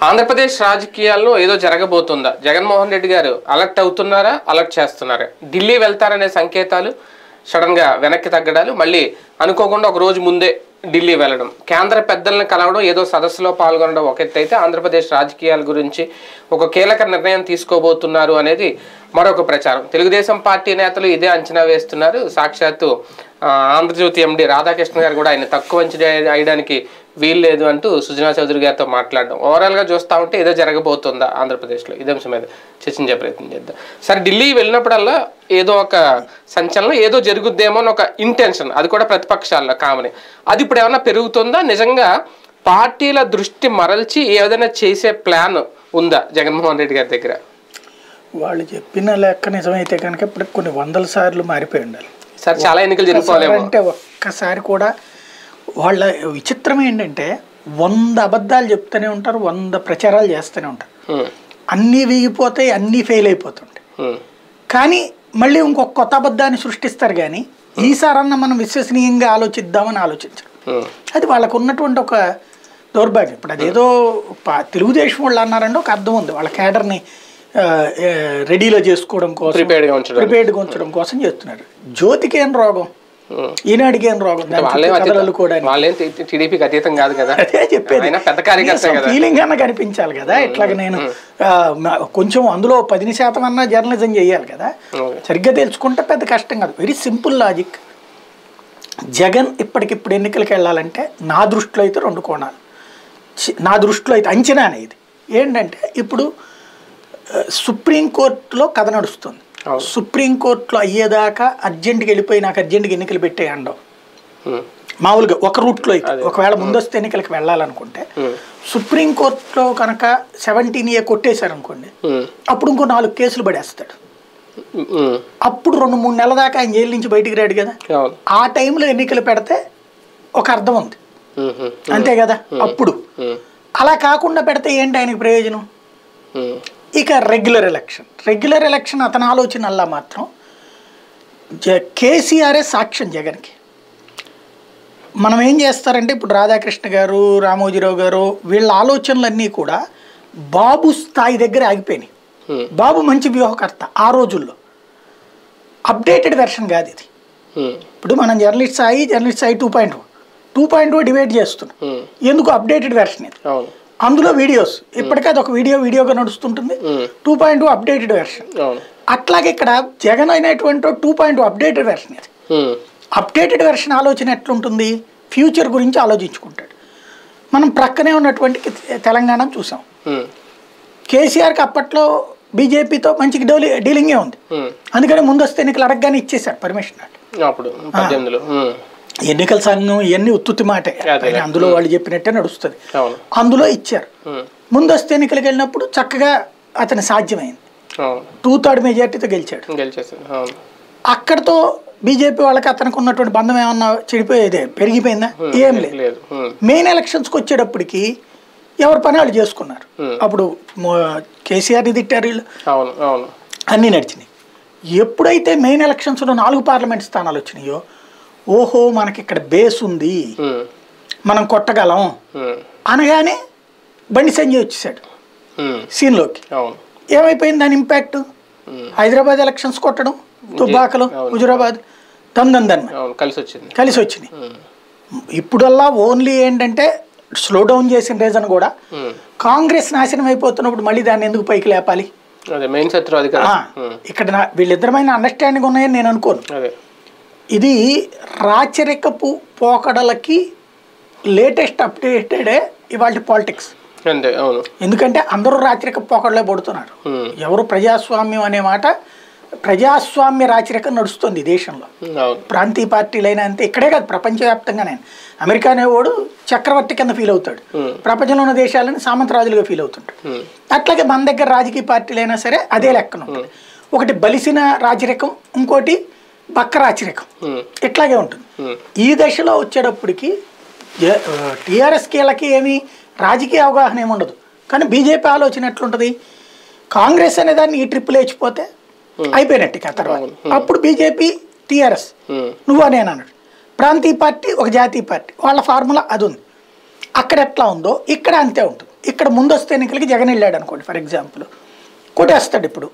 ఆంధ్రప్రదేశ్ రాజకీయాల్లో ఏదో జరగబోతుందా జగన్మోహన్ రెడ్డి గారు అలర్ట్ అవుతున్నారా అలర్ట్ చేస్తున్నారా ఢిల్లీ వెళ్తారనే సంకేతాలు సడన్ గా వెనక్కి తగ్గడాలు మళ్ళీ అనుకోకుండా ఒక రోజు ముందే ఢిల్లీ వెళ్ళడం కేంద్ర పెద్దలను కలవడం ఏదో సదస్సులో పాల్గొనడం ఒక ఎత్తు అయితే ఆంధ్రప్రదేశ్ రాజకీయాల గురించి ఒక కీలక నిర్ణయం తీసుకోబోతున్నారు అనేది మరొక ప్రచారం తెలుగుదేశం పార్టీ నేతలు ఇదే అంచనా వేస్తున్నారు సాక్షాత్తు ఆ, ఆంధ్రజ్యోతి ఎండి రాధాకృష్ణ గారు కూడా ఆయన తక్కువ అంచనా వేయడానికి వీల్లేదు అంటూ సుజనా చౌదరి గారితో మాట్లాడడం ఓవరాల్ గా చూస్తా ఉంటే ఏదో జరగబోతుందా ఆంధ్రప్రదేశ్లో ఇదే అంశం మీద చర్చించే ప్రయత్నం చేద్దాం సరే ఢిల్లీ వెళ్ళినప్పుడల్లా ఏదో ఒక సంచలనం ఏదో జరుగుద్దేమో అని ఒక ఇంటెన్షన్ అది కూడా ప్రతిపక్షాల్లో కామనే అది ఇప్పుడు ఏమన్నా పెరుగుతుందా నిజంగా పార్టీల దృష్టి మరల్చి ఏదైనా చేసే ప్లాన్ ఉందా జగన్మోహన్ రెడ్డి గారి దగ్గర వాళ్ళు చెప్పిన లెక్క నిజమైతే కనుక ఇప్పుడు కొన్ని వందల సార్లు మారిపోయి ఉండాలి సరే చాలా ఎన్నికలు జరిగిపోలేమో అంటే ఒక్కసారి కూడా వాళ్ళ విచిత్రం ఏంటంటే వంద అబద్ధాలు చెప్తూనే ఉంటారు వంద ప్రచారాలు చేస్తూనే ఉంటారు ఉమ్, అన్నీ వీగిపోతాయి అన్నీ ఫెయిల్ అయిపోతుంటాయి ఉమ్, కానీ మళ్ళీ ఇంకొక కొత్త అబద్ధాన్ని సృష్టిస్తారు కానీ ఈసారన్నా మనం విశ్వసనీయంగా ఆలోచిద్దామని ఆలోచించరు ఉమ్, అది వాళ్ళకు ఉన్నటువంటి ఒక దౌర్భాగ్యం ఇప్పుడు అదేదో పా- తెలుగుదేశం వాళ్ళు అన్నారంటే ఒక అర్థం ఉంది వాళ్ళ క్యాడర్ని ఆ, ఏ, రెడీలో చేసుకోవడం కోసం Prepared గా ఉంచడం. ప్రిపేర్డ్గా ఉంచడం కోసం చేస్తున్నారు జ్యోతికి ఏం రోగం ఉమ్. ఈనాడికి ఏం రోగం దాని వాళ్ళేం చుట్టూ కథలు అతీతం- కూడా వాళ్ళేం టీ- టీడీపీకి అతీతం కాదు కదా అదే చెప్పేది ఆయన పెద్ద కార్యకర్త కదా ఫీలింగ్ అన్న కనిపించాలి కదా ఇట్లాగ నేను ఆ, మ- కొంచెం అందులో పది శాతం అన్న జర్నలిజం చేయాలి కదా ఓకే. సరిగ్గా తెలుసుకుంటే పెద్ద కష్టం కాదు వెరీ సింపుల్ లాజిక్ జగన్ ఇప్పటికిప్పుడు ఎన్నికలకు వెళ్ళాలంటే నా దృష్టిలో అయితే రెండు కోణాలు చి- నా దృష్టిలో అయితే అంచనా అనేది ఏంటంటే ఇప్పుడు ఆ, సుప్రీంకోర్టులో కథ నడుస్తుంది అవును. సుప్రీంకోర్టులో అయ్యేదాకా అర్జెంట్కి వెళ్ళిపోయి నాకు అర్జెంట్గా ఎన్నికలు పెట్టే అండం ఉమ్, మామూలుగా ఒక రూట్లో అయితే ఒకవేళ ముందస్తు ఎన్నికలకు వెళ్ళాలనుకుంటే ఉమ్, సుప్రీంకోర్టులో కనుక సెవెంటీన్ ఏ కొట్టేశారనుకోండి ఉమ్, అప్పుడు ఇంకో నాలుగు కేసులు పడేస్తాడు ఉమ్, అప్పుడు రెండు మూడు నెలల దాకా ఆయన జైలు నుంచి బయటికి రాడు కదా అవును ఆ టైంలో ఎన్నికలు పెడితే ఒక అర్థం ఉంది ఉమ్, ఉమ్, అంతే కదా అప్పుడు ఉమ్, అలా కాకుండా పెడితే ఏంటి ఆయనకి ప్రయోజనం ఉమ్, ఇక రెగ్యులర్ ఎలక్షన్ రెగ్యులర్ ఎలక్షన్ అతని ఆలోచన అలా మాత్రం జ కేసీఆరే సాక్ష్యం జగన్కి మనం ఏం చేస్తారంటే ఇప్పుడు రాధాకృష్ణ గారు రామోజీరావు గారు వీళ్ళ ఆలోచనలన్నీ కూడా బాబు స్థాయి దగ్గర ఆగిపోయినాయి ఉమ్, బాబు మంచి వ్యూహకర్త ఆ రోజుల్లో అప్డేటెడ్ వెర్షన్ కాదు ఇది ఉమ్, ఇప్పుడు మనం జర్నలిస్ట్ స్థాయి జర్నలిస్ట్ స్థాయి two point two point debate చేస్తున్నాం ఉమ్, ఎందుకు అప్డేటెడ్ వెర్షన్ ఇది అవును అందులో వీడియోస్ ఇప్పటికే అది ఒక వీడియో వీడియోగా నడుస్తుంటుంది ఉమ్, టూ పాయింట్ అప్డేటెడ్ వెర్షన్ అవును అట్లాగే ఇక్కడ జగన్ అయినటువంటి టూ పాయింట్ అప్డేటెడ్ వెర్షన్ ఇది ఉమ్, అప్డేటెడ్ వెర్షన్ ఆలోచన ఎట్లుంటుంది ఫ్యూచర్ గురించి ఆలోచించుకుంటాడు మనం ప్రక్కనే ఉన్నటువంటి కి- తెలంగాణ చూసాం ఉమ్, కేసీఆర్కి అప్పట్లో బీజేపీతో మంచి డోలి డీలింగే ఉంది ఉమ్, అందుకని ముందస్తు ఎన్నికలు అడగగానే ఇచ్చేశాడు పర్మిషన్ అప్పుడు పద్దెనిమిదిలో ఉమ్, ఎన్నికల సంఘం ఇవన్నీ ఉత్తుత్తి మాటే అదే. ఆయన అందులో వాళ్ళు చెప్పినట్టే నడుస్తుంది అవును అందులో ఇచ్చారు ఉమ్, ముందస్తు ఎన్నికలకు వెళ్ళినప్పుడు చక్కగా అతని సాధ్యమైంది అవును టూ థర్డ్ మెజార్టీతో గెలిచాడు గెలిచేసాడు అవును అక్కడతో బీజేపీ వాళ్ళకి అతనికి ఉన్నటువంటి బంధం ఏమన్నా చెడిపోయేదే పెరిగిపోయిందా ఏం లేదు లేదు ఉమ్, మెయిన్ ఎలక్షన్స్కి వచ్చేటప్పటికి ఎవరి పని వాళ్ళు చేసుకున్నారు Hmm. అప్పుడు మో- కేసీఆర్ని తిట్టారు వీళ్ళు అవును అవును అన్నీ నడిచినాయి ఎప్పుడైతే మెయిన్ ఎలక్షన్స్లో నాలుగు పార్లమెంట్ స్థానాలు వచ్చినాయో ఓహో మనకి ఇక్కడ బేస్ ఉంది ఉమ్, మనం కొట్టగలం ఉమ్, అనగానే బండి సంజయ్ వచ్చేసాడు ఉమ్, సీన్లోకి అవును ఏమైపోయింది దాని ఇంపాక్ట్ ఉమ్, హైదరాబాద్ ఎలక్షన్స్ కొట్టడం తుబాకలు అవును. హుజురాబాద్ దందన్ అవును కలిసి వచ్చింది కలిసి వచ్చినాయి ఉమ్, ఇప్పుడల్లా ఓన్లీ ఏంటంటే స్లో డౌన్ చేసిన రీజన్ కూడా ఉమ్, కాంగ్రెస్ నాశనం అయిపోతున్నప్పుడు మళ్ళీ దాన్ని ఎందుకు పైకి లేపాలి అదే మెయిన్ శత్రు అది కదా ఆ, ఉమ్, ఇక్కడ నా వీళ్ళిద్దరమైన అండర్స్టాండింగ్ ఉన్నాయని నేను అనుకోను అదే ఇది రాచరికపు పోకడలకి లేటెస్ట్ అప్డేటెడే ఇవాళ పాలిటిక్స్ అంతే అవును ఎందుకంటే అందరూ రాచరిక పోకడలే పడుతున్నారు ఉమ్, ఎవరు ప్రజాస్వామ్యం అనే మాట ప్రజాస్వామ్య రాచరికం నడుస్తుంది ఈ దేశంలో ఉమ్, అవును ప్రాంతీయ పార్టీలైనా అంతే ఇక్కడే కాదు ప్రపంచవ్యాప్తంగా నేను అమెరికా అనేవాడు చక్రవర్తి కింద ఫీల్ అవుతాడు Hmm. ప్రపంచంలో ఉన్న దేశాలను సామంతరాజులుగా ఫీల్ అవుతుంటాడు ఉమ్, అట్లాగే మన దగ్గర రాజకీయ పార్టీలైనా సరే అదే లెక్కన ఉంటుంది ఒకటి బలిసిన రాజరికం ఇంకోటి బక్క రాచరికం ఉమ్, ఇట్లాగే ఉంటుంది ఉమ్, ఈ దశలో వచ్చేటప్పటికి టీఆర్ఎస్ కీలకి ఏమి రాజకీయ అవగాహన ఏమి ఉండదు కానీ బీజేపీ ఆలోచన ఎట్లుంటుంది కాంగ్రెస్ అనే దాన్ని ఈ ట్రిప్పులు వేచిపోతే అయిపోయినట్టు ఇక ఆ తర్వాత అప్పుడు బీజేపీ టీఆర్ఎస్ ఉమ్, నువ్వు నేను అన్నాడు ప్రాంతీయ పార్టీ ఒక జాతీయ పార్టీ వాళ్ళ ఫార్ములా అది ఉంది అక్కడ ఎట్లా ఉందో ఇక్కడ అంతే ఉంటుంది ఇక్కడ ముందస్తు ఎన్నికలకి జగన్ వెళ్ళాడు అనుకోండి ఫర్ ఎగ్జాంపుల్ కొట్టేస్తాడు ఇప్పుడు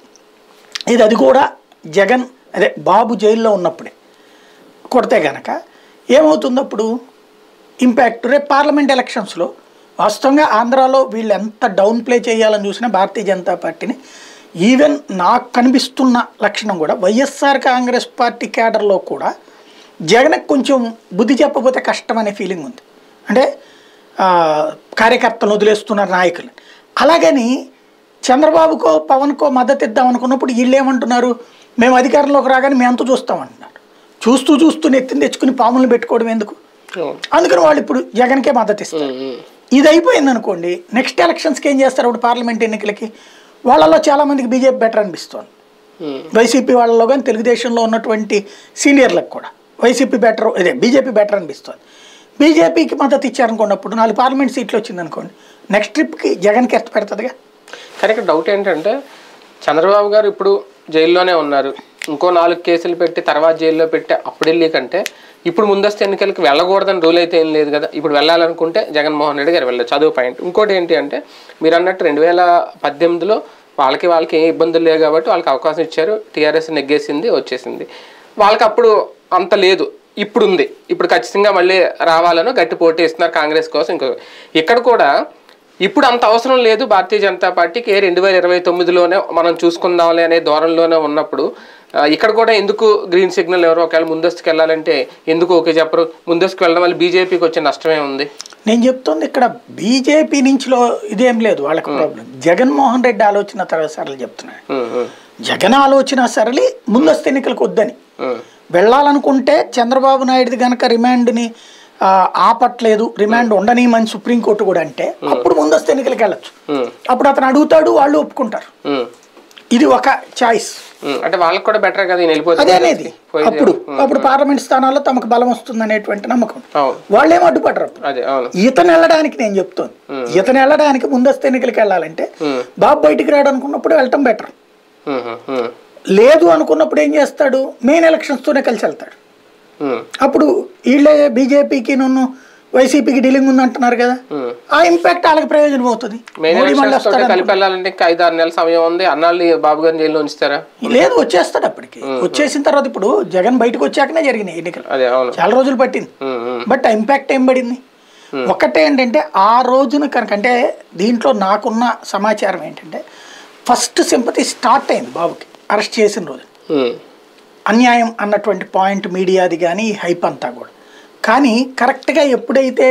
ఇది అది కూడా జగన్ అదే బాబు జైల్లో ఉన్నప్పుడే కొడితే గనక ఏమవుతుంది అప్పుడు ఇంపాక్ట్ రేపు పార్లమెంట్ ఎలక్షన్స్లో వాస్తవంగా ఆంధ్రాలో వీళ్ళు ఎంత డౌన్ ప్లే చేయాలని చూసినా భారతీయ జనతా పార్టీని ఈవెన్ నాకు కనిపిస్తున్న లక్షణం కూడా వైఎస్ఆర్ కాంగ్రెస్ పార్టీ క్యాడర్లో కూడా జగన్కి కొంచెం బుద్ధి చెప్పబోతే కష్టం అనే ఫీలింగ్ ఉంది అంటే ఆ, కార్యకర్తలను వదిలేస్తున్నారు నాయకులు అలాగని చంద్రబాబుకో పవన్కో మద్దతు ఇద్దాం అనుకున్నప్పుడు వీళ్ళు ఏమంటున్నారు మేము అధికారంలోకి రాగానే మేము అంతా చూస్తామంటున్నారు చూస్తూ చూస్తూ నెత్తిని తెచ్చుకుని పాములను పెట్టుకోవడం ఎందుకు అవును. అందుకని వాళ్ళు ఇప్పుడు జగన్కే మద్దతు ఇస్తారు ఉమ్, ఉమ్. ఇది అయిపోయింది అనుకోండి నెక్స్ట్ ఎలక్షన్స్కి ఏం చేస్తారు ఇప్పుడు పార్లమెంట్ ఎన్నికలకి వాళ్ళలో చాలామందికి బీజేపీ బెటర్ అనిపిస్తోంది ఉమ్, వైసీపీ వాళ్ళలో కానీ తెలుగుదేశంలో ఉన్నటువంటి సీనియర్లకు కూడా వైసీపీ బెటర్ ఇదే బీజేపీ బెటర్ అనిపిస్తుంది బీజేపీకి మద్దతు ఇచ్చారనుకున్నప్పుడు నాలుగు పార్లమెంట్ సీట్లు వచ్చింది అనుకోండి నెక్స్ట్ ట్రిప్కి జగన్కి ఎత్త పెడుతుందిగా కానీ ఇక్కడ డౌట్ ఏంటంటే చంద్రబాబు గారు ఇప్పుడు జైల్లోనే ఉన్నారు ఇంకో నాలుగు కేసులు పెట్టి తర్వాత జైల్లో పెట్టి అప్పుడు వెళ్ళి కంటే ఇప్పుడు ముందస్తు ఎన్నికలకు వెళ్ళకూడదని రూల్ అయితే ఏం లేదు కదా ఇప్పుడు వెళ్ళాలనుకుంటే జగన్మోహన్ రెడ్డి గారు వెళ్ళారు చదువు పాయింట్ ఇంకోటి ఏంటి అంటే మీరు అన్నట్టు రెండు వేల పద్దెనిమిదిలో వాళ్ళకి వాళ్ళకి ఏ ఇబ్బందులు లేవు కాబట్టి వాళ్ళకి అవకాశం ఇచ్చారు టీఆర్ఎస్ నెగ్గేసింది వచ్చేసింది వాళ్ళకి అప్పుడు అంత లేదు ఇప్పుడు ఉంది ఇప్పుడు ఖచ్చితంగా మళ్ళీ రావాలని గట్టి పోటీ ఇస్తున్నారు కాంగ్రెస్ కోసం ఇంకో ఇక్కడ కూడా ఇప్పుడు అంత అవసరం లేదు భారతీయ జనతా పార్టీకి రెండు వేల ఇరవై తొమ్మిదిలోనే మనం చూసుకుందాంలే అనే ధోరణిలోనే ఉన్నప్పుడు ఆ, ఇక్కడ కూడా ఎందుకు గ్రీన్ సిగ్నల్ ఎవరో ఒకవేళ ముందస్తుకు వెళ్ళాలంటే ఎందుకు ఓకే చెప్పరు ముందస్తుకు వెళ్ళడం వల్ల బీజేపీకి వచ్చే నష్టమే ఉంది నేను చెప్తుంది ఇక్కడ బీజేపీ నుంచిలో ఇదేం లేదు వాళ్ళకి ప్రాబ్లం జగన్మోహన్ రెడ్డి ఆలోచన తర్వాత సరళి చెప్తున్నాడు ఉమ్, ఉమ్, జగన్ ఆలోచన సరళి ముందస్తు ఎన్నికలకు వద్దని ఉమ్, వెళ్ళాలనుకుంటే చంద్రబాబు నాయుడుది కనుక రిమాండ్ని ఆ, ఆపట్లేదు రిమాండ్ ఉండనీయమని సుప్రీంకోర్టు కూడా అంటే అప్పుడు ముందస్తు ఎన్నికలకు వెళ్ళచ్చు ఉమ్, అప్పుడు అతను అడుగుతాడు వాళ్ళు ఒప్పుకుంటారు ఉమ్, ఇది ఒక చాయిస్ ఉమ్. అంటే వాళ్ళకి కూడా బెటర్ కదా ఈయన వెళ్ళిపోతే అదే అనేది పోయింది. అప్పుడు అప్పుడు పార్లమెంట్ స్థానాల్లో తమకు బలం వస్తుంది అనేటువంటి నమ్మకం అవును వాళ్ళేం అడ్డుపడరు అప్పుడు అదే అవును ఈతను వెళ్ళడానికి నేను చెప్తాను ఈతను వెళ్ళడానికి ముందస్తు ఎన్నికలకు వెళ్ళాలంటే ఉమ్, బాబు బయటికి రాడు అనుకున్నప్పుడు వెళ్ళటం బెటర్ ఉమ్, ఉమ్, ఉమ్, లేదు అనుకున్నప్పుడు ఏం చేస్తాడు మెయిన్ ఎలక్షన్స్తోనే కలిసి వెళ్తాడు ఉమ్, అప్పుడు వీళ్ళే బీజేపీకి నన్ను వైసీపీకి డీలింగ్ ఉంది అంటున్నారు కదా ఉమ్. ఆ ఇంపాక్ట్ వాళ్ళకి ప్రయోజనం అవుతుంది మెయిన్ మోడీ మళ్ళీ ఎలక్షన్స్ తోటి వస్తాడు కలిపి వెళ్ళాలంటే ఇంకా ఐదు ఆరు నెలల సమయం ఉంది అన్నాళ్ళు బాబు గారిని జైల్లో ఉంచుతారా లేదు వచ్చేస్తాడు అప్పటికి వచ్చేసిన తర్వాత ఇప్పుడు జగన్ బయటకు వచ్చాకనే జరిగినాయి ఎన్నికలు అదే అవును చాలా రోజులు పట్టింది ఉమ్, ఉమ్, బట్ ఆ ఇంపాక్ట్ ఏం పడింది ఒకటే ఏంటంటే ఆ రోజున కనుక అంటే దీంట్లో నాకున్న సమాచారం ఏంటంటే ఫస్ట్ సింపతి స్టార్ట్ అయింది బాబుకి అరెస్ట్ చేసిన రోజు ఉమ్, అన్యాయం అన్నటువంటి పాయింట్ మీడియాది కానీ హైప్ అంతా కూడా కానీ కరెక్ట్గా ఎప్పుడైతే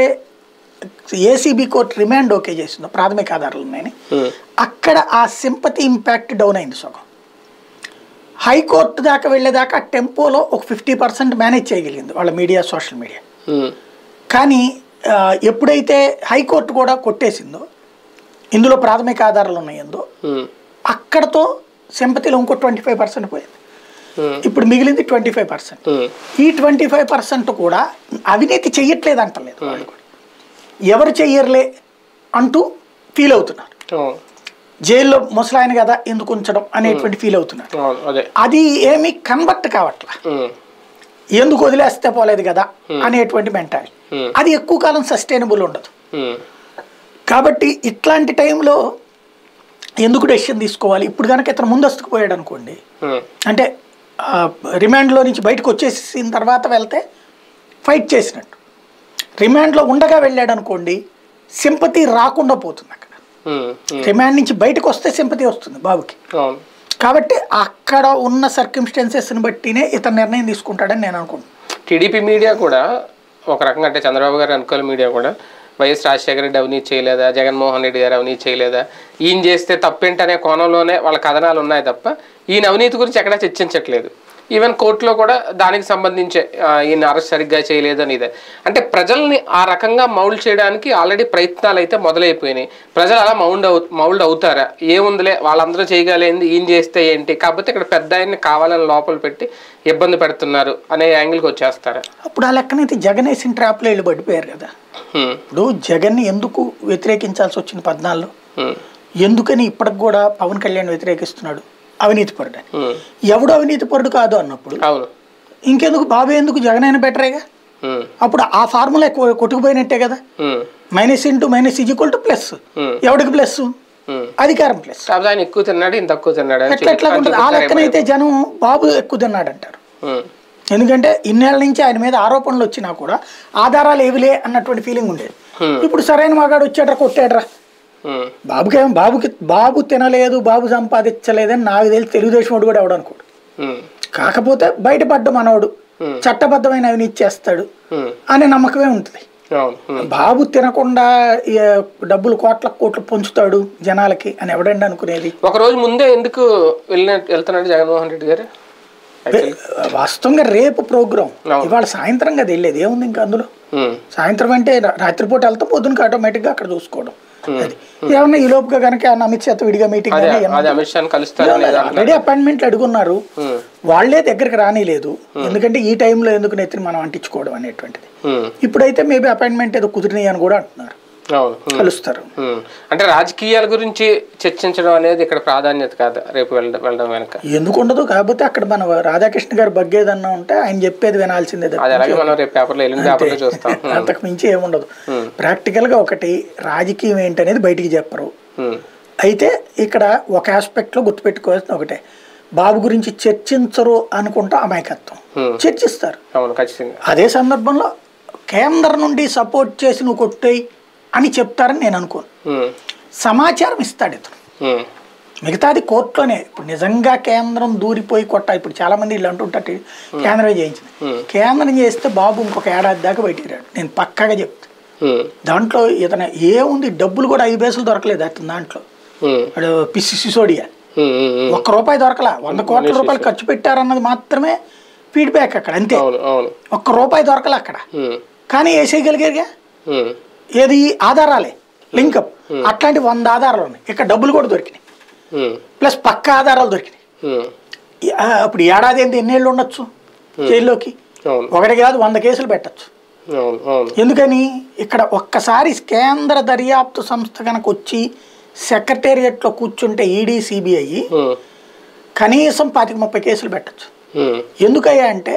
ఏసీబీ కోర్టు రిమాండ్ ఓకే చేసిందో ప్రాథమిక ఆధారాలు ఉన్నాయని ఉమ్, అక్కడ ఆ సింపతి ఇంపాక్ట్ డౌన్ అయింది సగం హైకోర్టు దాకా వెళ్ళేదాకా ఆ టెంపోలో ఒక ఫిఫ్టీ పర్సెంట్ మేనేజ్ చేయగలిగింది వాళ్ళ మీడియా సోషల్ మీడియా ఉమ్, కానీ ఆ, ఎప్పుడైతే హైకోర్టు కూడా కొట్టేసిందో ఇందులో ప్రాథమిక ఆధారాలు ఉన్నాయందో ఉమ్, అక్కడతో సింపతిలో ఇంకో ట్వంటీ ఫైవ్ పర్సెంట్ పోయింది ఉమ్, ఇప్పుడు మిగిలింది ట్వంటీ ఫైవ్ పర్సెంట్ ఉమ్, ఈ ట్వంటీ ఫైవ్ పర్సెంట్ కూడా అవినీతి చెయ్యట్లేదు అంటలేదు వాళ్ళు కూడా ఎవరు చెయ్యర్లే అంటూ ఫీల్ అవుతున్నారు అవును జైల్లో ముసలాయన కదా ఎందుకు ఉంచడం అనేటువంటి ఫీల్ అవుతున్నారు అవును అదే అది ఏమీ కన్వర్ట్ కావట్లా ఉమ్, ఎందుకు వదిలేస్తే పోలేదు కదా అనేటువంటి మెంటాలిటీ Hmm. అది ఎక్కువ కాలం సస్టైనబుల్ ఉండదు ఉమ్, కాబట్టి ఇట్లాంటి టైంలో ఎందుకు డెసిషన్ తీసుకోవాలి ఇప్పుడు కనుక ఇతను ముందస్తుకు పోయాడు అనుకోండి ఉమ్, అంటే ఆ, రిమాండ్లో నుంచి బయటకు వచ్చేసిన తర్వాత వెళ్తే ఫైట్ చేసినట్టు రిమాండ్లో ఉండగా వెళ్ళాడు అనుకోండి సింపతి రాకుండా పోతుంది అక్కడ ఉమ్, ఉమ్, రిమాండ్ నుంచి బయటకు వస్తే సింపతి వస్తుంది బాబుకి అవును కాబట్టి అక్కడ ఉన్న సర్కమ్స్టాన్సెస్ని బట్టినే ఇతను నిర్ణయం తీసుకుంటాడని నేను అనుకుంటున్నాను టీడీపీ మీడియా కూడా ఒక రకంగా అంటే చంద్రబాబు గారి అనుకూల మీడియా కూడా వైఎస్ రాజశేఖర రెడ్డి అవినీతి చేయలేదా జగన్మోహన్ రెడ్డి గారు అవినీతి చేయలేదా ఈయన చేస్తే తప్పేంటనే కోణంలోనే వాళ్ళ కథనాలు ఉన్నాయి తప్ప ఈయన అవినీతి గురించి ఎక్కడా చర్చించట్లేదు ఈవెన్ కోర్టులో కూడా దానికి సంబంధించే ఆ, ఈయన అరెస్ట్ సరిగ్గా చేయలేదని ఇదే అంటే ప్రజల్ని ఆ రకంగా మౌల్డ్ చేయడానికి ఆల్రెడీ ప్రయత్నాలు అయితే మొదలైపోయినాయి ప్రజలు అలా మౌండ్ అవు మౌల్డ్ అవుతారా ఏముందిలే వాళ్ళందరూ చేయగలిగింది ఈయన చేస్తే ఏంటి కాకపోతే ఇక్కడ పెద్ద ఆయన్ని కావాలని లోపల పెట్టి ఇబ్బంది పెడుతున్నారు అనే యాంగిల్కి వచ్చేస్తారా అప్పుడు ఆ లెక్కనైతే జగన్ వేసిన ట్రాప్లో వీళ్ళు పడిపోయారు కదా హ్మ్, ఇప్పుడు జగన్ని ఎందుకు వ్యతిరేకించాల్సి వచ్చింది పద్నాలుగులో హ్మ్, ఎందుకని ఇప్పటికి కూడా పవన్ కళ్యాణ్ వ్యతిరేకిస్తున్నాడు అవినీతి పరుడు అని హ్మ్. ఎవడు అవినీతి పరుడు కాదు అన్నప్పుడు అవును ఇంకెందుకు బాబు ఎందుకు జగన్ అయినా బెటరేగా ఉమ్, అప్పుడు ఆ ఫార్ములా కొ- కొట్టుకుపోయినట్టే కదా um, minus into minus is equal to plus um. ఎవడికి ప్లస్ ఉమ్. అధికారం ప్లస్ కాకపోతే ఆయన ఎక్కువ తిన్నాడు ఇంత తక్కువ తిన్నాడు అని ఎట్లా ఎట్లా చూపి- ఉంటుంది ఆ చూపిస్తారేమో. లెక్కనైతే జనం బాబు ఎక్కువ తిన్నాడు అంటారు ఉమ్, ఎందుకంటే ఇన్నేళ్ల నుంచి ఆయన మీద ఆరోపణలు వచ్చినా కూడా ఆధారాలు ఏవిలే అన్నటువంటి ఫీలింగ్ ఉండేది Hmm. ఇప్పుడు సరైన మగాడు వచ్చాడ్రా కొట్టాడ్రా ఉమ్, బాబుకేం బాబుకి బాబు తినలేదు బాబు సంపాదించలేదని నాకు తెలిసి తెలుగుదేశం వాడు కూడా ఎవడనుకోడు ఉమ్, కాకపోతే బయటపడ్డ మనవడు Hmm. చట్టబద్ధమైన అవినీతి చేస్తాడు ఉమ్, అనే నమ్మకమే ఉంటుంది అవును ఉమ్, బాబు తినకుండా ఏ, డబ్బులు కోట్ల కోట్లు పంచుతాడు జనాలకి అని ఎవడండి అనుకునేది ఒక రోజు ముందే ఎందుకు వెళ్ళిన వెళ్తున్నాడు జగన్మోహన్ రెడ్డి గారు Actually. వాస్తవంగా రేపు ప్రోగ్రాం అవును. ఇవాళ సాయంత్రం కదా వెళ్ళేది ఏముంది ఇంకా అందులో ఉమ్, సాయంత్రం అంటే రా- రాత్రిపూట వెళ్తాం పొద్దునకి ఆటోమేటిక్గా అక్కడ చూసుకోవడం అది ఏమన్నా ఈ లోపుగా కనుక ఏమన్నా అమిత్ షాతో విడిగా మీటింగ్ అదే అదే అమిత్ షాని కలుస్తారని ఏదో అంటున్నారు. ఆల్రెడీ అపాయింట్మెంట్లు అడుగున్నారు ఉమ్, వాళ్ళే దగ్గరికి రానిలేదు ఎందుకంటే ఈ టైంలో ఎందుకు నెత్తిని మనం అంటించుకోవడం అనేటువంటిది ఉమ్, ఇప్పుడైతే మేబీ అపాయింట్మెంట్ ఏదో కుదిరినాయి అని కూడా అంటున్నారు అవును ఉమ్. కలుస్తారు ఉమ్. అంటే రాజకీయాల గురించి చర్చించడం అనేది ఇక్కడ ప్రాధాన్యత కాదు రేపు వెళ్ళడం వెళ్ళడం వెనక ఎందుకు ఉండదు కాకపోతే అక్కడ మన రాధాకృష్ణ గారు బగ్గేదన్నా ఉంటే ఆయన చెప్పేది వినాల్సిందే తప్ప అది అలాగే మనం రేపు పేపర్లో వెళ్ళిన పేపర్లో చూస్తాం అంతకు మించి ఏముండదు ప్రాక్టికల్గా ఒకటి రాజకీయం ఏంటనేది బయటికి చెప్పరు ఉమ్, అయితే ఇక్కడ ఒక ఆస్పెక్ట్లో గుర్తుపెట్టుకోవాల్సిన ఒకటే బాబు గురించి చర్చించరు అనుకుంటా అమాయకత్వం Hmm. చర్చిస్తారు అవును ఖచ్చితంగా అదే సందర్భంలో కేంద్రం నుండి సపోర్ట్ చేసి నువ్వు కొట్టేయి అని చెప్తారని నేను అనుకోను ఉమ్, సమాచారం ఇస్తాడు ఇతను ఉమ్, మిగతాది కోర్టులోనే ఇప్పుడు నిజంగా కేంద్రం దూరిపోయి కొట్ట ఇప్పుడు చాలా మంది వీళ్ళు అంటుంటారు కేంద్రమే చేయించింది కేంద్రం చేస్తే బాబు ఇంకొక ఏడాది దాకా బయటికి రాడు నేను పక్కాగా చెప్తాను ఉమ్, దాంట్లో ఇతను ఏముంది డబ్బులు కూడా ఐదు పైసలు దొరకలేదు అతను దాంట్లో ఉమ్, వాడు పిసి సిసోడియా ఉమ్, ఉమ్, ఉమ్. ఒక్క రూపాయి దొరకలా వంద కోట్ల రూపాయలు ఖర్చు పెట్టారన్నది మాత్రమే ఫీడ్బ్యాక్ అక్కడ అంతే అవును అవును ఒక్క రూపాయి దొరకలా అక్కడ ఉమ్, కానీ వేసేయగలిగారుగా ఉమ్, ఏది ఆధారాలే లింకప్ అట్లాంటి వంద ఆధారాలు ఉన్నాయి ఇక్కడ డబ్బులు కూడా దొరికినాయి ఉమ్, ప్లస్ పక్క ఆధారాలు దొరికినాయి ఉమ్, ఈ- ఆ, అప్పుడు ఏడాది ఏంటి ఎన్నేళ్ళు ఉండొచ్చు జైల్లోకి అవును ఒకటి కాదు వంద కేసులు పెట్టచ్చు అవును అవును ఎందుకని ఇక్కడ ఒక్కసారి కేంద్ర దర్యాప్తు సంస్థ కనుక వచ్చి సెక్రటేరియట్లో కూర్చుంటే ఈడీ సిబిఐ ఉమ్, కనీసం పాతిక ముప్పై కేసులు పెట్టచ్చు ఉమ్, ఎందుకయ్యా అంటే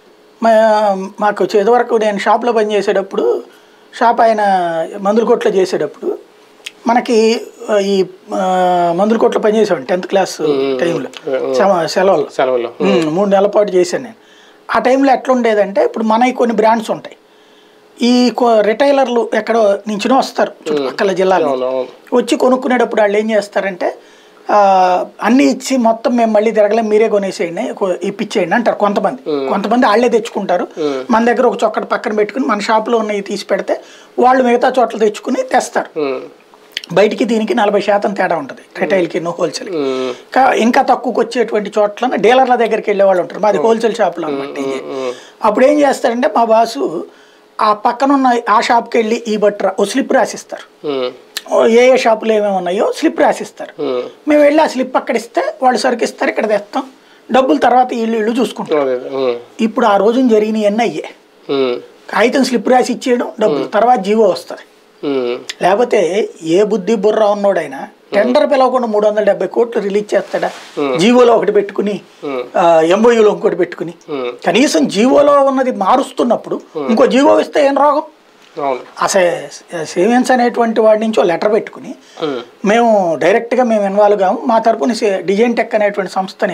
మా- మాకు ఇదివరకు నేను షాప్లో పనిచేసేటప్పుడు షాప్ ఆయన మందుల కొట్లో చేసేటప్పుడు మనకి ఆ, ఈ ఆ, మందుల కొట్లో పనిచేసాను టెన్త్ క్లాస్ టైంలో సెమ- సెలవుల్లో సెలవుల్లో ఉమ్, మూడు నెలల పాటు చేశాను నేను ఆ టైంలో ఎట్లా ఉండేదంటే ఇప్పుడు మనకి కొన్ని బ్రాండ్స్ ఉంటాయి ఈ కొ- రిటైలర్లు ఎక్కడో నుంచినో వస్తారు చుట్టుపక్కల జిల్లాలో అవును అవును వచ్చి కొనుక్కునేటప్పుడు వాళ్ళు ఏం చేస్తారంటే ఆ, అన్నీ ఇచ్చి మొత్తం మేము మళ్ళీ తిరగలేం మీరే కొనేసేయండి కొ- ఇప్పించేయండి అంటారు కొంతమంది కొంతమంది వాళ్ళే తెచ్చుకుంటారు మన దగ్గర ఒక చొక్కటి పక్కన పెట్టుకుని మన షాప్లో ఉన్నవి తీసి పెడితే వాళ్ళు మిగతా చోట్ల తెచ్చుకుని తెస్తారు ఉమ్, బయటికి దీనికి నలభై శాతం తేడా ఉంటుంది రిటైల్కి హోల్సేల్కి ఉమ్, ఇంకా ఇంకా తక్కువకి వచ్చేటువంటి చోట్ల డీలర్ల దగ్గరికి వెళ్ళే వాళ్ళు ఉంటారు మాది హోల్సేల్ షాపులో అనమాట ఇది అప్పుడు ఏం చేస్తారంటే మా బాసు ఆ పక్కన ఉన్న ఆ షాప్కి వెళ్ళి ఈ బట్ట ఓ స్లిప్ రాసిస్తారు ఉమ్, ఓ ఏ ఏ షాపులు ఏమేమి ఉన్నాయో స్లిప్ రాసిస్తారు ఉమ్. మేము వెళ్ళి ఆ స్లిప్ అక్కడ ఇస్తే వాళ్ళు సరుకు ఇస్తారు ఇక్కడ తెస్తాం డబ్బులు తర్వాత ఇల్లు ఇల్లు చూసుకుంటాం అదే, ఉమ్, ఇప్పుడు ఆ రోజున జరిగినవన్నీ అయ్యే ఉమ్, కాగితం స్లిప్ రాసి ఇచ్చేయడం డబ్బులు తర్వాత జీవో వస్తుంది ఉమ్, లేకపోతే ఏ బుద్ధి బుర్ర ఉన్నోడైనా టెండర్ పిలవకుండా మూడు వందల డెబ్బై కోట్లు రిలీజ్ చేస్తాడా జీవోలో ఒకటి పెట్టుకుని ఎంఓయూలో ఇంకోటి పెట్టుకుని ఉమ్, కనీసం జీవోలో ఉన్నది మారుస్తున్నప్పుడు ఇంకో జీవో ఇస్తే ఏం రోగం అవును అసలు సేవియన్స్ అనేటువంటి వాడి నుంచి ఓ లెటర్ పెట్టుకుని ఉమ్, మేము డైరెక్ట్గా మేము ఇన్వాల్వ్ కాము మా తరపున సే- డిజైన్ టెక్ అనేటువంటి సంస్థని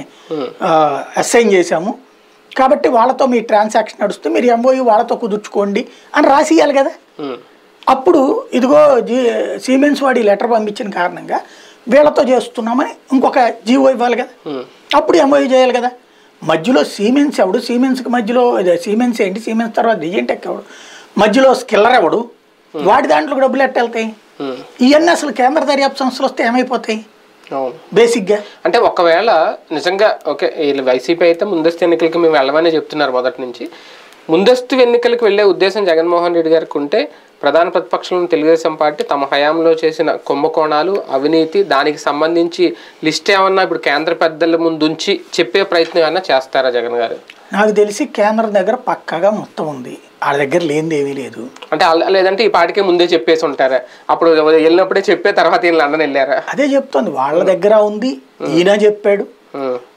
అసైన్ చేశాము కాబట్టి వాళ్ళతో మీ ట్రాన్సాక్షన్ నడుస్తే మీరు ఎంఓయూ వాళ్ళతో కుదుర్చుకోండి అని రాసి ఇవ్వాలి కదా ఉమ్, అప్పుడు ఇదిగో జీ సీమెన్స్ వాడి లెటర్ పంపించిన కారణంగా వీళ్ళతో చేస్తున్నామని ఇంకొక జీవో ఇవ్వాలి కదా అప్పుడు ఎంఓయూ చేయాలి కదా మధ్యలో సీమెన్స్ ఎవడు సీమెన్స్కి మధ్యలో ఇదే సీమెన్స్ ఏంటి సీమెన్స్ తర్వాత డిజైన్ టెక్ ఎవడు మధ్యలో స్కిల్లర్ ఎవడు వాడి దాంట్లో డబ్బులు ఎట్ట వెళ్తాయి ఉమ్, ఇవన్నీ అసలు కేంద్ర దర్యాప్తు సంస్థలు వస్తే ఏమైపోతాయి అవును బేసిక్గా అంటే ఒకవేళ నిజంగా ఓకే వీళ్ళు వైసీపీ అయితే ముందస్తు ఎన్నికలకి మేము వెళ్ళమని చెప్తున్నారు మొదటి నుంచి ముందస్తు ఎన్నికలకు వెళ్ళే ఉద్దేశం జగన్మోహన్ రెడ్డి గారికి ఉంటే ప్రధాన ప్రతిపక్షంలో తెలుగుదేశం పార్టీ తమ హయాంలో చేసిన కుంభకోణాలు అవినీతి దానికి సంబంధించి లిస్ట్ ఏమన్నా ఇప్పుడు కేంద్ర పెద్దల ముందుంచి చెప్పే ప్రయత్నం ఏమన్నా చేస్తారా జగన్ గారు నాకు తెలిసి కేంద్రం దగ్గర పక్కాగా మొత్తం ఉంది వాళ్ళ దగ్గర లేనిది ఏమీ లేదు అంటే అల- లేదంటే ఈ పాటికే ముందే చెప్పేసి ఉంటారా అప్పుడు వెళ్ళినప్పుడే చెప్పే తర్వాత ఈయన లండన్ వెళ్ళారా అదే చెప్తోంది వాళ్ళ దగ్గర ఉంది ఈయన చెప్పాడు ఉమ్,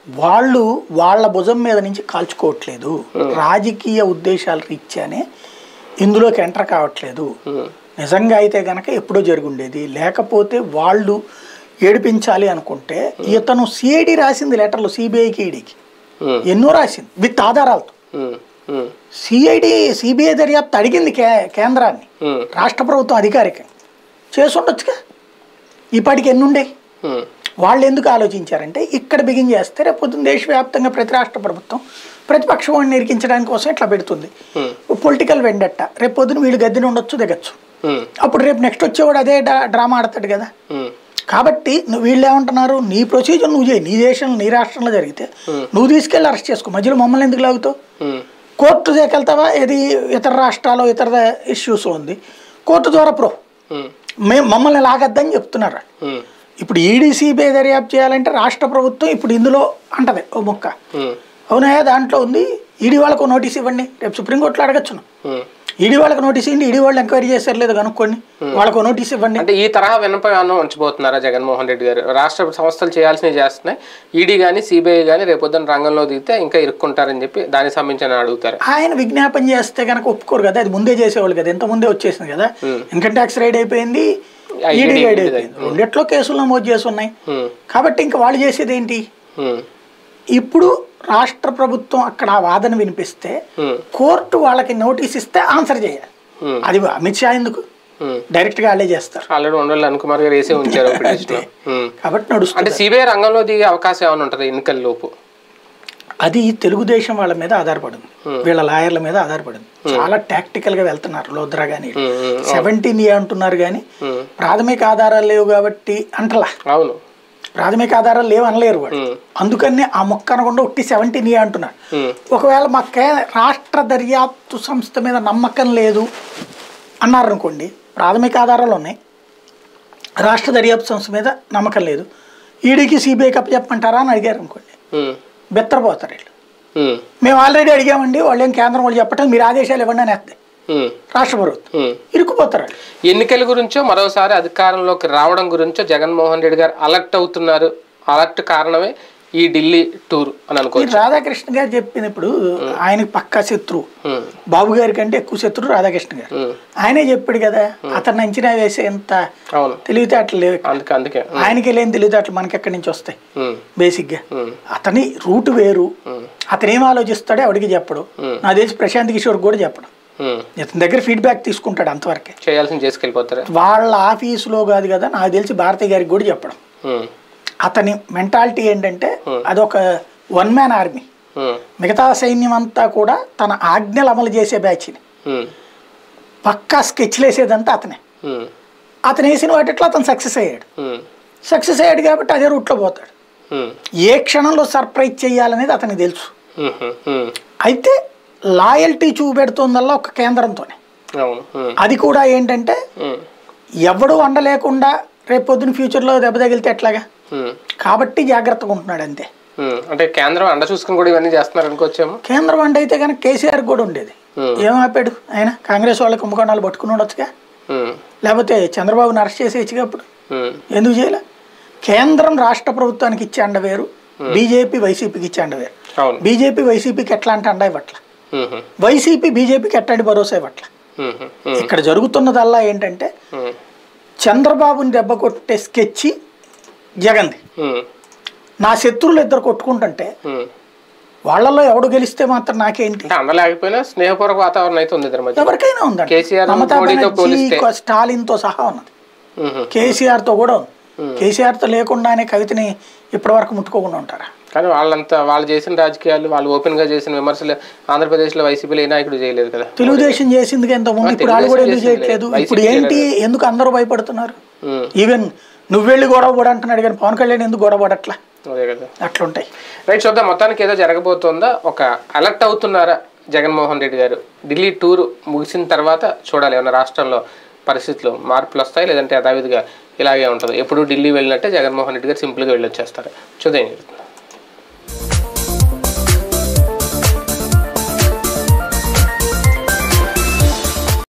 వాళ్ళు వాళ్ళ భుజం మీద నుంచి కాల్చుకోవట్లేదు రాజకీయ ఉద్దేశాల రీత్యానే ఇందులోకి ఎంటర్ కావట్లేదు ఉమ్, నిజంగా అయితే గనక ఎప్పుడో జరుగుండేది లేకపోతే వాళ్ళు ఏడిపించాలి అనుకుంటే ఇతను సిఐడి రాసింది లెటర్లు సిబిఐకి ఈడీకి ఉమ్, ఎన్నో రాసింది విత్ ఆధారాలతో ఉమ్, ఉమ్, సిఐడి సిబిఐ దర్యాప్తు అడిగింది కే కేంద్రాన్ని ఉమ్, రాష్ట్ర ప్రభుత్వం అధికారికంగా చేసుండొచ్చుగా ఇప్పటికి ఎన్ని ఉండే ఉమ్, వాళ్ళు ఎందుకు ఆలోచించారంటే ఇక్కడ బిగిన్ చేస్తే రేపు పొద్దున్న దేశవ్యాప్తంగా ప్రతి రాష్ట్ర ప్రభుత్వం ప్రతిపక్షం వాడిని నిరికించడానికి కోసం ఇట్లా పెడుతుంది ఉమ్, పొలిటికల్ వెండట్ట రేపు పొద్దున వీళ్ళు గద్దెన ఉండొచ్చు దిగచ్చు ఉమ్, అప్పుడు రేపు నెక్స్ట్ వచ్చేవాడు అదే డా- డ్రామా ఆడతాడు కదా ఉమ్, కాబట్టి నువ్వు వీళ్ళు ఏమంటున్నారు నీ ప్రొసీజర్ నువ్వు చేయి నీ దేశంలో నీ రాష్ట్రంలో జరిగితే నువ్వు తీసుకెళ్ళి అరెస్ట్ చేసుకో మధ్యలో మమ్మల్ని ఎందుకు లాగుతావు ఉమ్, కోర్టు దగ్గరెళ్తావా ఇది ఇతర రాష్ట్రాల్లో ఇతర ఇష్యూస్ ఉంది కోర్టు ద్వారా ప్రో ఉమ్, మేము మమ్మల్ని లాగద్దని చెప్తున్నారు ఉమ్, ఇప్పుడు ఈడీసీబీ దర్యాప్తు చేయాలంటే రాష్ట్ర ప్రభుత్వం ఇప్పుడు ఇందులో అంటది ఓ మొక్క ఉమ్, అవునా దాంట్లో ఉంది ఈడీ వాళ్ళకు నోటీస్ ఇవ్వండి రేపు సుప్రీంకోర్టులో అడగచ్చును ఉమ్. ఈడీ వాళ్ళకి నోటీస్ ఇవ్వండి ఈడీ వాళ్ళు ఎంక్వైరీ చేశారు లేదు కనుక్కోండి వాళ్ళకు నోటీస్ ఇవ్వండి అంటే ఈ తరహా వినపం ఏమన్నా ఉంచబోతున్నారా జగన్మోహన్ రెడ్డి గారు రాష్ట్ర సంస్థలు చేయాల్సినవి చేస్తున్నాయి ఈడీ కానీ సిబిఐ కానీ రేపొద్దున రంగంలో దిగితే ఇంకా ఇరుక్కుంటారని చెప్పి దానికి సంబంధించిన అడుగుతారు ఆయన విజ్ఞాపన చేస్తే కనుక ఒప్పుకోరు కదా అది ముందే చేసేవాళ్ళు కదా ఎంత ముందే వచ్చేసింది కదా ఇన్కమ్ ట్యాక్స్ రైడ్ అయిపోయింది ఆ, ఈడీ ED రైడ్ ఇది. అయిపోయింది రెండిట్లో కేసులు నమోదు చేసి ఉన్నాయి ఉమ్, కాబట్టి ఇంకా వాళ్ళు చేసేది ఏంటి ఉమ్, ఇప్పుడు రాష్ట్ర ప్రభుత్వం అక్కడ ఆ వాదన వినిపిస్తే ఉమ్, కోర్టు వాళ్ళకి నోటీస్ ఇస్తే ఆన్సర్ చేయాలి ఉమ్, అది అమిత్ షా ఎందుకు ఉమ్. డైరెక్ట్గా వాళ్ళే చేస్తారు ఆల్రెడీ ఉండవల్లి అనిల్ కుమార్ గారు వేసే ఉంచారు పిటిషన్ ఉమ్. కాబట్టి నడుస్తుంది అంటే సిబిఐ రంగంలో దిగే అవకాశం ఏమైనా ఉంటుంది ఎన్నికల లోపు అది తెలుగుదేశం వాళ్ళ మీద ఆధారపడింది వీళ్ళ లాయర్ల మీద ఆధారపడింది చాలా టాక్టికల్ గా వెళ్తున్నారు లోద్రా కానీ ఉమ్, ఉమ్, సెవెంటీన్ ఏ అంటున్నారు కానీ ఉమ్. ప్రాథమిక ఆధారాలు లేవు కాబట్టి అంటలా అవును ప్రాథమిక ఆధారాలు లేవు అనలేరు వాడు ఉమ్, అందుకని ఆ మొక్క అనకుండా ఒకటి సెవెంటీన్ ఏ అంటున్నారు ఉమ్, ఒకవేళ మా కే రాష్ట్ర దర్యాప్తు సంస్థ మీద నమ్మకం లేదు అన్నారనుకోండి ప్రాథమిక ఆధారాలు ఉన్నాయి రాష్ట్ర దర్యాప్తు సంస్థ మీద నమ్మకం లేదు ఈడీకి సిబిఐకి అప్పచెప్పమంటారా అని అడిగారు అనుకోండి ఉమ్, బెత్తరపోతారు వీళ్ళు ఉమ్, మేము ఆల్రెడీ అడిగామండి వాళ్ళు ఏం కేంద్రం వాళ్ళు చెప్పటం మీరు ఆదేశాలు ఇవ్వండి అని వేస్తాయి ఉమ్, రాష్ట్ర ప్రభుత్వం ఉమ్. ఇరుక్కుపోతారు వాళ్ళు. ఎన్నికల గురించో మరోసారి అధికారంలోకి రావడం గురించో జగన్మోహన్ రెడ్డి గారు అలర్ట్ అవుతున్నారు అలర్ట్ కారణమే ఈ ఢిల్లీ టూర్ అని ఈ అనుకోవచ్చు రాధాకృష్ణ గారు చెప్పినప్పుడు ఆయనకి పక్కా శత్రువు ఉమ్, బాబు గారి కంటే ఎక్కువ శత్రువు రాధాకృష్ణ గారు ఉమ్, ఆయనే చెప్పాడు కదా అతన్ని అంచనా వేసేంత అవును తెలివితేటలు లేవు అందుకే అందుకే ఆయనకి లేని తెలివితేటలు మనకి ఎక్కడి నుంచి వస్తాయి ఉమ్, బేసిక్గా ఉమ్, అతని రూట్ వేరు ఉమ్, అతను ఏం ఆలోచిస్తాడో ఎవడికి చెప్పడు Hmm. నాకు తెలిసి ప్రశాంత్ కిషోర్ కూడా చెప్పడం ఉమ్. ఇతని దగ్గర ఫీడ్బ్యాక్ తీసుకుంటాడు అంతవరకే చేయాల్సింది చేసుకెళ్ళిపోతారా వాళ్ళ ఆఫీసులో కాదు కదా నాకు తెలిసి భారతి గారికి కూడా చెప్పడం ఉమ్, అతని మెంటాలిటీ ఏంటంటే అదొక వన్ మ్యాన్ ఆర్మీ ఉమ్, మిగతా సైన్యం అంతా కూడా తన ఆజ్ఞలు అమలు చేసే బ్యాచ్ని ఉమ్, పక్కా స్కెచ్లు వేసేదంతా అతనే ఉమ్, అతను వేసిన వాటిట్లో అతను సక్సెస్ అయ్యాడు ఉమ్, సక్సెస్ అయ్యాడు కాబట్టి అదే రూట్లో పోతాడు ఉమ్, ఏ క్షణంలో సర్ప్రైజ్ చేయాలనేది అతనికి తెలుసు ఉమ్, ఉమ్, అయితే లాయల్టీ చూపెడుతుందల్లా ఒక కేంద్రంతోనే అవును ఉమ్, అది కూడా ఏంటంటే ఉమ్, ఎవడు వండలేకుండా రేపు పొద్దున ఫ్యూచర్లో దెబ్బ తగిలితే ఎట్లాగా ఉమ్, కాబట్టి జాగ్రత్తగా ఉంటున్నాడు అంతే ఉమ్. అంటే కేంద్రం అండ చూసుకుని కూడా ఇవన్నీ చేస్తున్నారు అనుకోవచ్చేమో కేంద్రం అంటే అయితే కనుక కేసీఆర్ కూడా ఉండేది Hmm. ఏం ఆపాడు ఆయన కాంగ్రెస్ వాళ్ళ కుంభకోణాలు పట్టుకుని ఉండొచ్చుగా ఉమ్, లేకపోతే చంద్రబాబుని అరెస్ట్ చేసేయచ్చుగా అప్పుడు ఉమ్, ఎందుకు చేయలే కేంద్రం రాష్ట్ర ప్రభుత్వానికి ఇచ్చే అండ వేరు బీజేపీ వైసీపీకి ఇచ్చే అండ వేరు అవును బీజేపీ వైసీపీకి ఎట్లాంటి అండ ఇవ్వట్ల ఉమ్, వైసీపీ బీజేపీకి ఎట్లాంటి భరోసా ఇవ్వట్ల ఉమ్, ఉమ్, ఇక్కడ జరుగుతున్నదల్లా ఏంటంటే ఉమ్, చంద్రబాబుని దెబ్బ కొట్టే స్కెచ్ జగన్ది ఉమ్, నా శత్రువులు ఇద్దరు కొట్టుకుంటుంటే ఉమ్. వాళ్ళలో ఎవడు గెలిస్తే మాత్రం నాకేంటి అంటే అండ లేకపోయినా స్నేహపూర్వక వాతావరణం అయితే ఉంది ఇద్దరి మధ్య ఎవరికైనా ఉందండి కేసీఆర్ మమతా మోడీతో బెనర్జీ పోలిస్తే. స్టాలిన్ తో సహా ఉన్నది ఉమ్, కేసీఆర్ తో కూడా ఉంది కేసీఆర్ తో లేకుండానే కవితని ఇప్పటి వరకు ముట్టుకోకుండా ఉంటారా కానీ వాళ్ళంతా వాళ్ళు చేసిన రాజకీయాలు వాళ్ళు ఓపెన్ గా చేసిన విమర్శలు ఆంధ్రప్రదేశ్లో వైసీపీలో ఏ నాయకుడు చేయలేదు కదా తెలుగుదేశం చేసింది ఎంత ముందు ఇప్పుడు వాళ్ళు కూడా ఎందుకు తెలుగుదేశం చేయట్లేదు చేసింది. ఇప్పుడు ఏంటి ఎందుకు అందరూ భయపడుతున్నారు ఉమ్, ఈవెన్ నువ్వు వెళ్ళి గొడవ పడ అంటున్నాడు కానీ పవన్ కళ్యాణ్ ఎందుకు గొడవ పడట్లా అదే కదా అట్లుంటాయి రైట్ చూద్దాం మొత్తానికి ఏదో జరగబోతోందా ఒక అలర్ట్ అవుతున్నారా జగన్మోహన్ రెడ్డి గారు ఢిల్లీ టూర్ ముగిసిన తర్వాత చూడాలి ఏమన్నా రాష్ట్రంలో పరిస్థితులు మార్పులు వస్తాయి లేదంటే యథావిధిగా ఇలాగే ఉంటుంది ఎప్పుడు ఢిల్లీ వెళ్ళినట్టే జగన్మోహన్ రెడ్డి గారు సింపుల్గా వెళ్ళొచ్చేస్తారు చూద్దాం